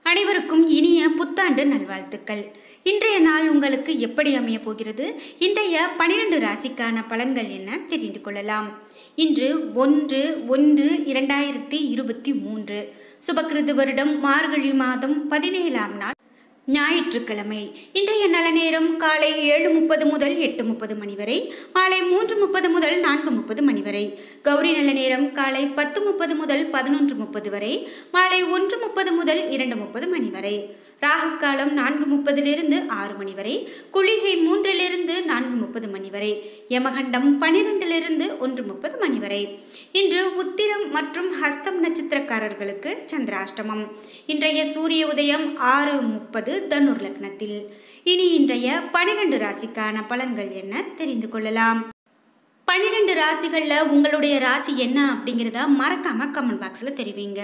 அனைவருக்கும் இனிய புத்தாண்டு நல்வாழ்த்துக்கள் இன்றைய நாள் உங்களுக்கு எப்படி அமைய போகிறது இன்றைய பனிரெண்டு ராசிக்கான பலன்கள் என்ன தெரிந்து கொள்ளலாம் இன்று ஒன்று ஒன்று இரண்டாயிரத்தி இருபத்தி மூன்று சுபக்கிருது வருடம் மார்கழி மாதம் பதினேழாம் நாள் ஞாயிற்றுக்கிழமை இன்றைய நல்ல நேரம் காலை ஏழு முப்பது முதல் எட்டு முப்பது மணி வரை மாலை மூன்று முப்பது முதல் நான்கு முப்பது மணி வரை கௌரி நல்ல நேரம் காலை பத்து முப்பது முதல் பதினொன்று முப்பது வரை மாலை ஒன்று முப்பது முதல் இரண்டு முப்பது மணி வரை ராகு காலம் நான்கு முப்பதிலிருந்து ஆறு மணி வரை குளிகை மூன்றிலிருந்து நான்கு முப்பது மணி வரை யமகண்டம் பனிரெண்டிலிருந்து ஒன்று முப்பது மணி வரை இன்று உத்திரம் மற்றும் ஹஸ்தம் நட்சத்திரக்காரர்களுக்கு சந்திராஷ்டமம் இன்றைய சூரிய உதயம் ஆறு முப்பது தனுர் லக்னத்தில் இனி இன்றைய பனிரெண்டு ராசிக்கான பலன்கள் என்ன தெரிந்து கொள்ளலாம் பன்னிரெண்டு ராசிகளில் உங்களுடைய ராசி என்ன அப்படிங்கிறத மறக்காம கமெண்ட் பாக்ஸில் தெரிவிங்க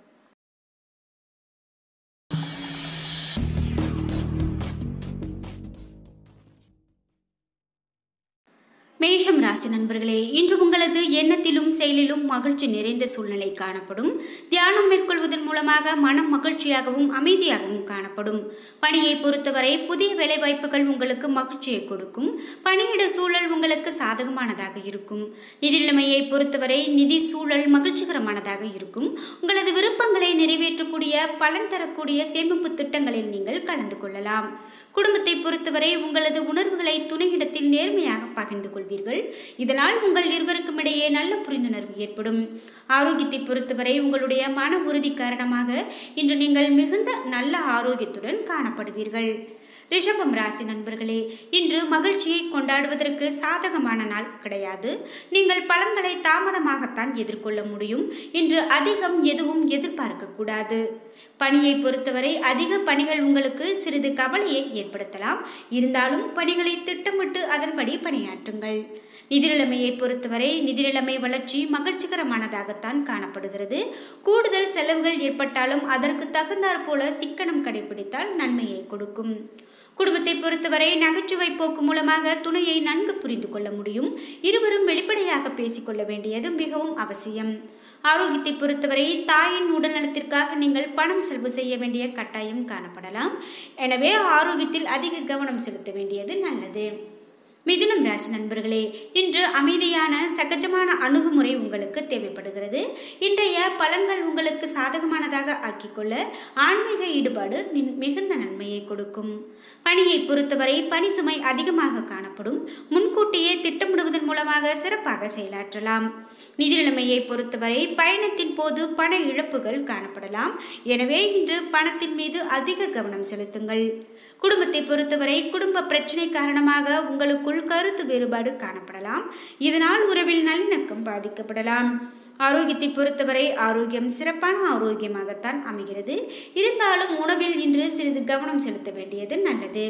மேஷம் ராசி நண்பர்களே இன்று உங்களது எண்ணத்திலும் செயலிலும் மகிழ்ச்சி நிறைந்த சூழ்நிலை காணப்படும் தியானம் மேற்கொள்வதன் மூலமாக மனம் மகிழ்ச்சியாகவும் அமைதியாகவும் காணப்படும் பணியை பொறுத்தவரை புதிய வேலைவாய்ப்புகள் உங்களுக்கு மகிழ்ச்சியை கொடுக்கும் பணியிட சூழல் உங்களுக்கு சாதகமானதாக இருக்கும் நிதி நிலைமையை பொறுத்தவரை நிதி சூழல் மகிழ்ச்சிகரமானதாக இருக்கும் உங்களது விருப்பங்களை நிறைவேற்றக்கூடிய பலன் தரக்கூடிய சேமிப்பு திட்டங்களில் நீங்கள் கலந்து கொள்ளலாம் குடும்பத்தை பொறுத்தவரை உங்களது உணர்வுகளை துணையிடத்தில் நேர்மையாக பகிர்ந்து கொள்வீர்கள் இதனால் உங்கள் இருவருக்கும் இடையே நல்ல புரிந்துணர்வு ஏற்படும் ஆரோக்கியத்தை பொறுத்தவரை உங்களுடைய மன உறுதி காரணமாக இன்று நீங்கள் மிகுந்த நல்ல ஆரோக்கியத்துடன் காணப்படுவீர்கள் ரிஷபம் ராசி நண்பர்களே இன்று மகிழ்ச்சியை கொண்டாடுவதற்கு சாதகமான நாள் கிடையாது நீங்கள் பலன்களை தாமதமாகத்தான் எதிர்கொள்ள முடியும் இன்று அதிகம் எதுவும் எதிர்பார்க்க கூடாது பணியை பொறுத்தவரை அதிக பணிகள் உங்களுக்கு சிறிது கவலையை ஏற்படுத்தலாம் இருந்தாலும் பணிகளை திட்டமிட்டு அதன்படி பணியாற்றுங்கள் நிதி நிலைமையை பொறுத்தவரை நிதி நிலைமை வளர்ச்சி மகிழ்ச்சிகரமானதாகத்தான் காணப்படுகிறது கூடுதல் செலவுகள் ஏற்பட்டாலும் அதற்கு தகுந்தாற் போல சிக்கனம் கடைபிடித்தால் நன்மையை கொடுக்கும் குடும்பத்தை பொறுத்தவரை நகைச்சுவை போக்கு மூலமாக துணையை நன்கு புரிந்து கொள்ள முடியும் இருவரும் வெளிப்படையாக பேசிக்கொள்ள வேண்டியது மிகவும் அவசியம் ஆரோக்கியத்தை பொறுத்தவரை தாயின் உடல்நலத்திற்காக நீங்கள் பணம் செலவு செய்ய வேண்டிய கட்டாயம் காணப்படலாம் எனவே ஆரோக்கியத்தில் அதிக கவனம் செலுத்த வேண்டியது நல்லது மிதுனம் ராசி நண்பர்களே இன்று அமைதியான சகஜமான அணுகுமுறை உங்களுக்கு தேவைப்படுகிறது இன்றைய பலன்கள் உங்களுக்கு சாதகமானதாக ஆக்கிக்கொள்ள ஆன்மீக ஈடுபாடு மிகுந்த நன்மையை கொடுக்கும் பணியை பொறுத்தவரை பணி சுமை அதிகமாக காணப்படும் முன்கூட்டியே திட்டமிடுவதன் மூலமாக சிறப்பாக செயலாற்றலாம் நிதி நிலைமையை பொறுத்தவரை பயணத்தின் போது பண இழப்புகள் காணப்படலாம் எனவே இன்று பணத்தின் மீது அதிக கவனம் செலுத்துங்கள் குடும்பத்தை பொறுத்தவரை குடும்ப பிரச்சனை காரணமாக உங்களுக்குள் கருத்து வேறுபாடு காணப்படலாம் இதனால் உறவில் நல்லிணக்கம் பாதிக்கப்படலாம் ஆரோக்கியத்தை பொறுத்தவரை ஆரோக்கியம் சிறப்பான ஆரோக்கியமாகத்தான் அமைகிறது இருந்தாலும் உணவில் இன்று சிறிது கவனம் செலுத்த வேண்டியது நல்லது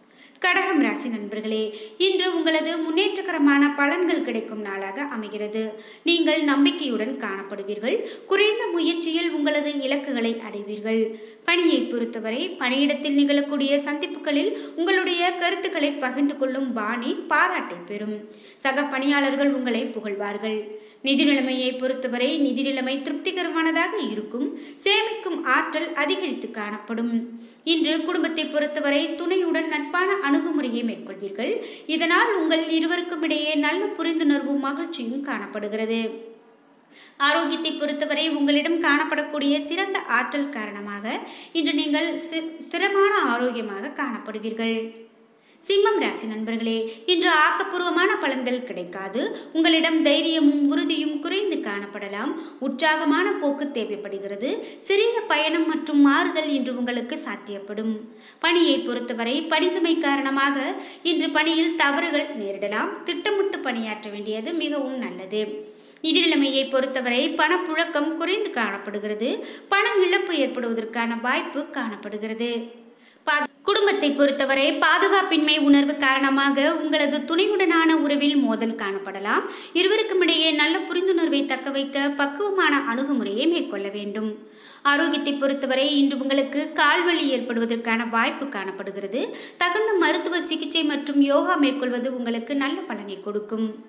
கடகம் ராசி நண்பர்களே இன்று உங்களது முன்னேற்றகரமான பலன்கள் கிடைக்கும் நாளாக அமைகிறது நீங்கள் நம்பிக்கையுடன் காணப்படுவீர்கள் குறைந்த முயற்சியில் உங்களது இலக்குகளை அடைவீர்கள் பணியை பொறுத்தவரை பணியிடத்தில் நிகழக்கூடிய சந்திப்புகளில் உங்களுடைய கருத்துக்களை பகிர்ந்து கொள்ளும் பாணி பாராட்டை பெறும் சக பணியாளர்கள் உங்களை புகழ்வார்கள் நிதி நிலைமையை பொறுத்தவரை நிதி நிலைமை திருப்திகரமானதாக இருக்கும் சேமிக்கும் ஆற்றல் அதிகரித்து காணப்படும் இன்று குடும்பத்தை பொறுத்தவரை துணையுடன் நட்பான அணுகுமுறையை மேற்கொள்வீர்கள் இதனால் உங்கள் இருவருக்கும் இடையே நல்ல புரிந்துணர்வும் மகிழ்ச்சியும் காணப்படுகிறது ஆரோக்கியத்தை பொறுத்தவரை உங்களிடம் காணப்படக்கூடிய சிறந்த ஆற்றல் காரணமாக இன்று நீங்கள் ஸ்திரமான ஆரோக்கியமாக காணப்படுவீர்கள் சிம்மம் ராசி நண்பர்களே இன்று ஆக்கப்பூர்வமான பலன்கள் கிடைக்காது உங்களிடம் தைரியமும் உறுதியும் குறைந்து காணப்படலாம் உற்சாகமான போக்கு தேவைப்படுகிறது சிறிய பயணம் மற்றும் மாறுதல் இன்று உங்களுக்கு சாத்தியப்படும் பணியை பொறுத்தவரை பணி சுமை காரணமாக இன்று பணியில் தவறுகள் நேரிடலாம் திட்டமிட்டு பணியாற்ற வேண்டியது மிகவும் நல்லது நிதி நிலைமையை பொறுத்தவரை பணப்புழக்கம் குறைந்து காணப்படுகிறது பண இழப்பு ஏற்படுவதற்கான வாய்ப்பு காணப்படுகிறது குடும்பத்தை பொறுத்தவரை பாதுகாப்பின்மை உணர்வு காரணமாக உங்களது துணையுடனான உறவில் மோதல் காணப்படலாம் இருவருக்கும் இடையே நல்ல புரிந்துணர்வை தக்க வைக்க பக்குவமான அணுகுமுறையை மேற்கொள்ள வேண்டும் ஆரோக்கியத்தை பொறுத்தவரை இன்று உங்களுக்கு கால்வலி ஏற்படுவதற்கான வாய்ப்பு காணப்படுகிறது தகுந்த மருத்துவ சிகிச்சை மற்றும் யோகா மேற்கொள்வது உங்களுக்கு நல்ல பலனை கொடுக்கும்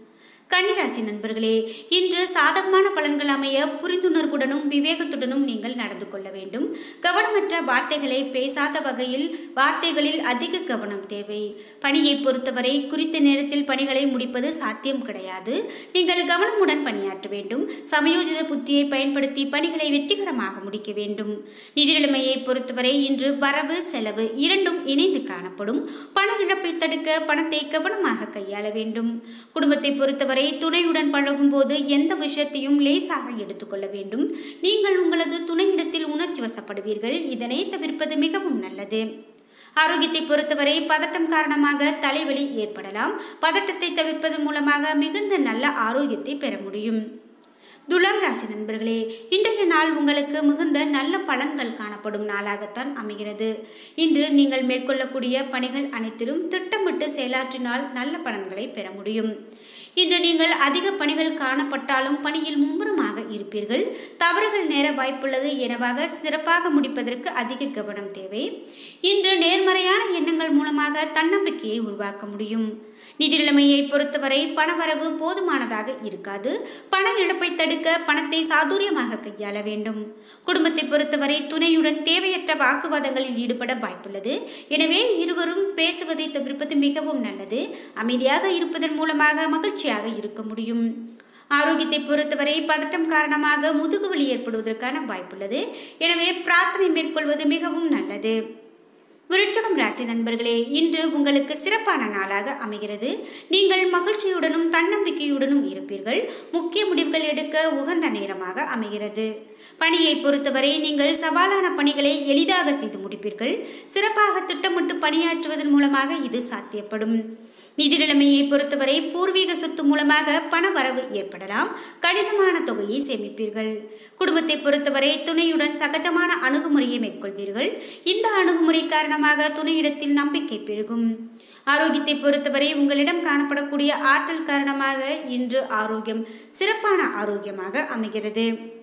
கன்னிராசி நண்பர்களே இன்று சாதகமான பலன்கள் அமைய புரிந்துணர்வுடனும் விவேகத்துடனும் நீங்கள் நடந்து கொள்ள வேண்டும் கவனமற்ற வார்த்தைகளை பேசாத வகையில் வார்த்தைகளில் அதிக கவனம் தேவை பணியை பொறுத்தவரை குறித்த நேரத்தில் பணிகளை முடிப்பது சாத்தியம் கிடையாது நீங்கள் கவனமுடன் பணியாற்ற வேண்டும் சமயோஜித புத்தியை பயன்படுத்தி பணிகளை வெற்றிகரமாக முடிக்க வேண்டும் நிதி நிலைமையை பொறுத்தவரை இன்று வரவு செலவு இரண்டும் இணைந்து காணப்படும் பண இழப்பை தடுக்க பணத்தை கவனமாக கையாள வேண்டும் குடும்பத்தை பொறுத்தவரை துணையுடன் பழகும் போது எந்த விஷயத்தையும் லேசாக எடுத்துக்கொள்ள வேண்டும் நீங்கள் உங்களது துணையிடத்தில் உணர்ச்சி வசப்படுவீர்கள் இதனை தவிர்ப்பது மிகவும் நல்லது ஆரோக்கியத்தை பொறுத்தவரை பதட்டம் காரணமாக தலைவலி ஏற்படலாம் பதட்டத்தை தவிர்ப்பதன் மூலமாக மிகுந்த நல்ல ஆரோக்கியத்தை பெற முடியும் துலாம் ராசி நண்பர்களே இன்றைய நாள் உங்களுக்கு மிகுந்த நல்ல பலன்கள் காணப்படும் நாளாகத்தான் அமைகிறது இன்று நீங்கள் மேற்கொள்ளக்கூடிய பணிகள் அனைத்திலும் திட்டமிட்டு செயலாற்றினால் நல்ல பலன்களை பெற முடியும் இன்று நீங்கள் அதிக பணிகள் காணப்பட்டாலும் பணியில் மும்முரமாக இருப்பீர்கள் தவறுகள் நேர வாய்ப்புள்ளது எனவாக சிறப்பாக முடிப்பதற்கு அதிக கவனம் தேவை இன்று நேர்மறையான எண்ணங்கள் மூலமாக தன்னம்பிக்கையை உருவாக்க முடியும் நிதி நிலைமையை பொறுத்தவரை பணவரவு போதுமானதாக இருக்காது பண இழப்பை தடுக்க பணத்தை சாதுரியமாக கையாள வேண்டும் குடும்பத்தை பொறுத்தவரை துணையுடன் தேவையற்ற வாக்குவாதங்களில் ஈடுபட வாய்ப்புள்ளது எனவே இருவரும் பேசுவதை தவிர்ப்பது மிகவும் நல்லது அமைதியாக இருப்பதன் மூலமாக மகிழ்ச்சியாக இருக்க முடியும் ஆரோக்கியத்தை பொறுத்தவரை பதட்டம் காரணமாக முதுகுவலி ஏற்படுவதற்கான வாய்ப்புள்ளது எனவே பிரார்த்தனை மேற்கொள்வது மிகவும் நல்லது விருட்சகம் ராசி நண்பர்களே இன்று உங்களுக்கு சிறப்பான நாளாக அமைகிறது நீங்கள் மகிழ்ச்சியுடனும் தன்னம்பிக்கையுடனும் இருப்பீர்கள் முக்கிய முடிவுகள் எடுக்க உகந்த நேரமாக அமைகிறது பணியை பொறுத்தவரை நீங்கள் சவாலான பணிகளை எளிதாக செய்து முடிப்பீர்கள் சிறப்பாக திட்டமிட்டு பணியாற்றுவதன் மூலமாக இது சாத்தியப்படும் நிதி நிலைமையை பொறுத்தவரை பூர்வீக சொத்து மூலமாக பண வரவு ஏற்படலாம் கணிசமான தொகையை சேமிப்பீர்கள் குடும்பத்தை பொறுத்தவரை துணையுடன் சகஜமான அணுகுமுறையை மேற்கொள்வீர்கள் இந்த அணுகுமுறை காரணமாக துணையிடத்தில் நம்பிக்கை பெருகும் ஆரோக்கியத்தை பொறுத்தவரை உங்களிடம் காணப்படக்கூடிய ஆற்றல் காரணமாக இன்று ஆரோக்கியம் சிறப்பான ஆரோக்கியமாக அமைகிறது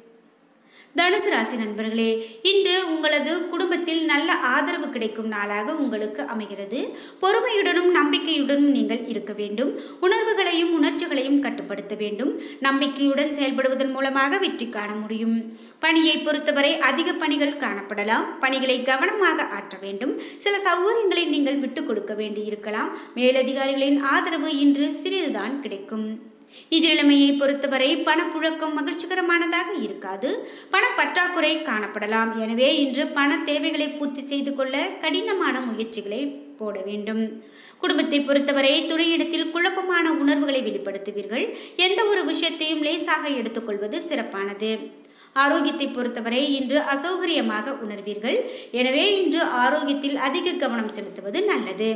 தனுசு ராசி நண்பர்களே இன்று உங்களது குடும்பத்தில் நல்ல ஆதரவு கிடைக்கும் நாளாக உங்களுக்கு அமைகிறது பொறுமையுடனும் நம்பிக்கையுடனும் நீங்கள் இருக்க வேண்டும் உணர்வுகளையும் உணர்ச்சிகளையும் கட்டுப்படுத்த வேண்டும் நம்பிக்கையுடன் செயல்படுவதன் மூலமாக வெற்றி காண முடியும் பணியை பொறுத்தவரை அதிக பணிகள் காணப்படலாம் பணிகளை கவனமாக ஆற்ற வேண்டும் சில சௌகரியங்களை நீங்கள் விட்டுக் கொடுக்க வேண்டியிருக்கலாம் மேலதிகாரிகளின் ஆதரவு இன்று சிறிதுதான் கிடைக்கும் நிதி நிலைமையை பொறுத்தவரை பணப்புழக்கம் மகிழ்ச்சிகரமானதாக இருக்காது பணப்பற்றாக்குறை காணப்படலாம் எனவே இன்று பண தேவைகளை பூர்த்தி செய்து கொள்ள கடினமான முயற்சிகளை போட வேண்டும் குடும்பத்தை பொறுத்தவரை துணையிடத்தில் குழப்பமான உணர்வுகளை வெளிப்படுத்துவீர்கள் எந்த ஒரு விஷயத்தையும் லேசாக எடுத்துக்கொள்வது சிறப்பானது ஆரோக்கியத்தை பொறுத்தவரை இன்று அசௌகரியமாக உணர்வீர்கள் எனவே இன்று ஆரோக்கியத்தில் அதிக கவனம் செலுத்துவது நல்லது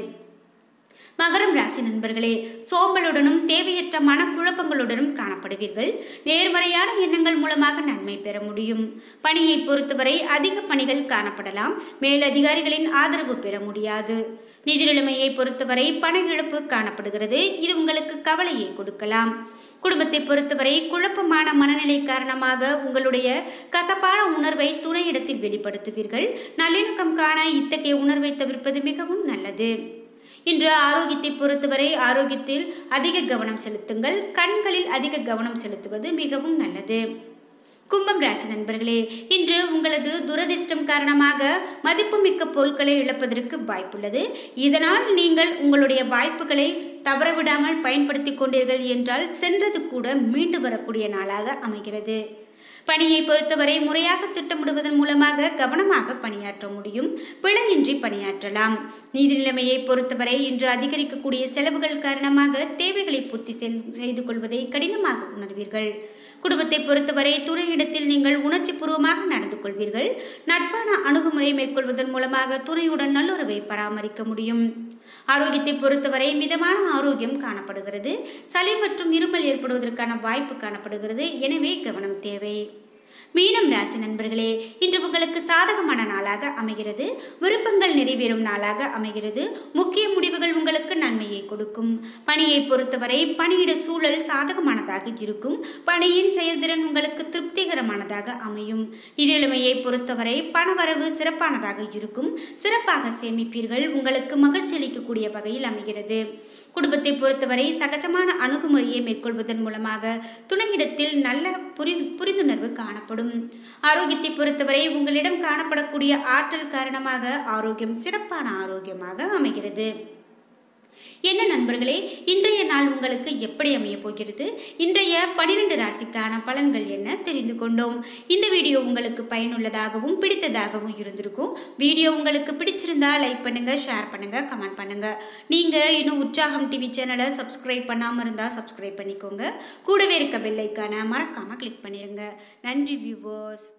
மகரம் ராசி நண்பர்களே சோம்பலுடனும் தேவையற்ற மனக்குழப்பங்களுடனும் காணப்படுவீர்கள் நேர்மறையான எண்ணங்கள் மூலமாக நன்மை பெற முடியும் பணியை பொறுத்தவரை அதிக பணிகள் காணப்படலாம் மேலதிகாரிகளின் ஆதரவு பெற முடியாது நிதி நிலைமையை பொறுத்தவரை பண இழப்பு காணப்படுகிறது இது உங்களுக்கு கவலையை கொடுக்கலாம் குடும்பத்தை பொறுத்தவரை குழப்பமான மனநிலை காரணமாக உங்களுடைய கசப்பான உணர்வை துணையிடத்தில் வெளிப்படுத்துவீர்கள் நல்லிணக்கம் காண இத்தகைய உணர்வை தவிர்ப்பது மிகவும் நல்லது இன்று ஆரோக்கியத்தை பொறுத்தவரை ஆரோக்கியத்தில் அதிக கவனம் செலுத்துங்கள் கண்களில் அதிக கவனம் செலுத்துவது மிகவும் நல்லது கும்பம் ராசி நண்பர்களே இன்று உங்களது துரதிர்ஷ்டம் காரணமாக மதிப்புமிக்க பொருட்களை இழப்பதற்கு வாய்ப்புள்ளது இதனால் நீங்கள் உங்களுடைய வாய்ப்புகளை தவறவிடாமல் பயன்படுத்தி கொண்டீர்கள் என்றால் சென்றது கூட மீண்டு வரக்கூடிய நாளாக அமைகிறது பணியை பொறுத்தவரை முறையாக திட்டமிடுவதன் மூலமாக கவனமாக பணியாற்ற முடியும் பிழையின்றி பணியாற்றலாம் நீதி நிலைமையை பொறுத்தவரை இன்று அதிகரிக்கக்கூடிய செலவுகள் காரணமாக தேவைகளை பூர்த்தி செய்து கொள்வதை கடினமாக உணர்வீர்கள் குடும்பத்தை பொறுத்தவரை துணையிடத்தில் நீங்கள் உணர்ச்சி பூர்வமாக நடந்து கொள்வீர்கள் நட்பான அணுகுமுறை மேற்கொள்வதன் மூலமாக துணையுடன் நல்லுறவை பராமரிக்க முடியும் ஆரோக்கியத்தை பொறுத்தவரை மிதமான ஆரோக்கியம் காணப்படுகிறது சளி மற்றும் இருமல் ஏற்படுவதற்கான வாய்ப்பு காணப்படுகிறது எனவே கவனம் தேவை மீனம் ராசி நண்பர்களே இன்று உங்களுக்கு சாதகமான நாளாக அமைகிறது விருப்பங்கள் நிறைவேறும் நாளாக அமைகிறது முக்கிய முடிவுகள் உங்களுக்கு நன்மையை கொடுக்கும் பணியை பொறுத்தவரை பணியிட சூழல் சாதகமானதாக இருக்கும் பணியின் செயல்திறன் உங்களுக்கு திருப்திகரமானதாக அமையும் நிதிநிலைமையை பொறுத்தவரை பணவரவு சிறப்பானதாக இருக்கும் சிறப்பாக சேமிப்பீர்கள் உங்களுக்கு மகிழ்ச்சி அளிக்கக்கூடிய வகையில் அமைகிறது குடும்பத்தை பொறுத்தவரை சகஜமான அணுகுமுறையை மேற்கொள்வதன் மூலமாக துணையிடத்தில் நல்ல புரி புரிந்துணர்வு காணப்படும் ஆரோக்கியத்தை பொறுத்தவரை உங்களிடம் காணப்படக்கூடிய ஆற்றல் காரணமாக ஆரோக்கியம் சிறப்பான ஆரோக்கியமாக அமைகிறது என்ன நண்பர்களே இன்றைய நாள் உங்களுக்கு எப்படி அமைய போகிறது இன்றைய பனிரெண்டு ராசிக்கான பலன்கள் என்ன தெரிந்து கொண்டோம் இந்த வீடியோ உங்களுக்கு பயனுள்ளதாகவும் பிடித்ததாகவும் இருந்திருக்கும் வீடியோ உங்களுக்கு பிடிச்சிருந்தா லைக் பண்ணுங்க ஷேர் பண்ணுங்க கமெண்ட் பண்ணுங்க நீங்க இன்னும் உற்சாகம் டிவி சேனலை சப்ஸ்கிரைப் பண்ணாம இருந்தா சப்ஸ்கிரைப் பண்ணிக்கோங்க கூடவே இருக்க பெல்லைக்கான மறக்காம கிளிக் பண்ணிருங்க நன்றி வியூவர்ஸ்